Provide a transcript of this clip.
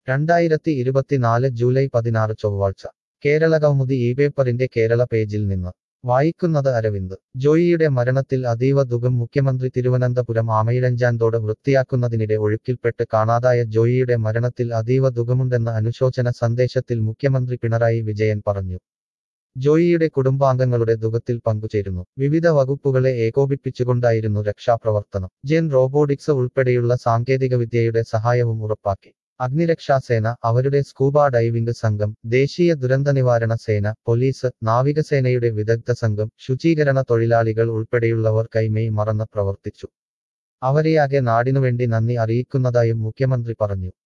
രണ്ടായിരത്തി ഇരുപത്തിനാല് ജൂലൈ പതിനാറ് ചൊവ്വാഴ്ച കേരള കൗമുദി ഈ പേപ്പറിന്റെ കേരള പേജിൽ നിന്ന് വായിക്കുന്നത് അരവിന്ദ് ജോയിയുടെ മരണത്തിൽ അതീവ ദുഃഖം മുഖ്യമന്ത്രി തിരുവനന്തപുരം ആമയിഴഞ്ചാന്തോട് വൃത്തിയാക്കുന്നതിനിടെ ഒഴുക്കിൽപ്പെട്ട് കാണാതായ ജോയിയുടെ മരണത്തിൽ അതീവ ദുഃഖമുണ്ടെന്ന അനുശോചന സന്ദേശത്തിൽ മുഖ്യമന്ത്രി പിണറായി വിജയൻ പറഞ്ഞു ജോയിയുടെ കുടുംബാംഗങ്ങളുടെ ദുഃഖത്തിൽ പങ്കുചേരുന്നു വിവിധ വകുപ്പുകളെ ഏകോപിപ്പിച്ചുകൊണ്ടായിരുന്നു രക്ഷാപ്രവർത്തനം ജെൻ റോബോട്ടിക്സ് ഉൾപ്പെടെയുള്ള സാങ്കേതികവിദ്യയുടെ സഹായവും ഉറപ്പാക്കി അഗ്നിരക്ഷാസേന അവരുടെ സ്കൂബ ഡൈവിംഗ് സംഘം ദേശീയ ദുരന്തനിവാരണ സേന പോലീസ് നാവികസേനയുടെ വിദഗ്ധ സംഘം ശുചീകരണ തൊഴിലാളികൾ ഉൾപ്പെടെയുള്ളവർ കൈമേയ് മറന്ന് പ്രവർത്തിച്ചു അവരെയാകെ നാടിനുവേണ്ടി നന്ദി അറിയിക്കുന്നതായും മുഖ്യമന്ത്രി പറഞ്ഞു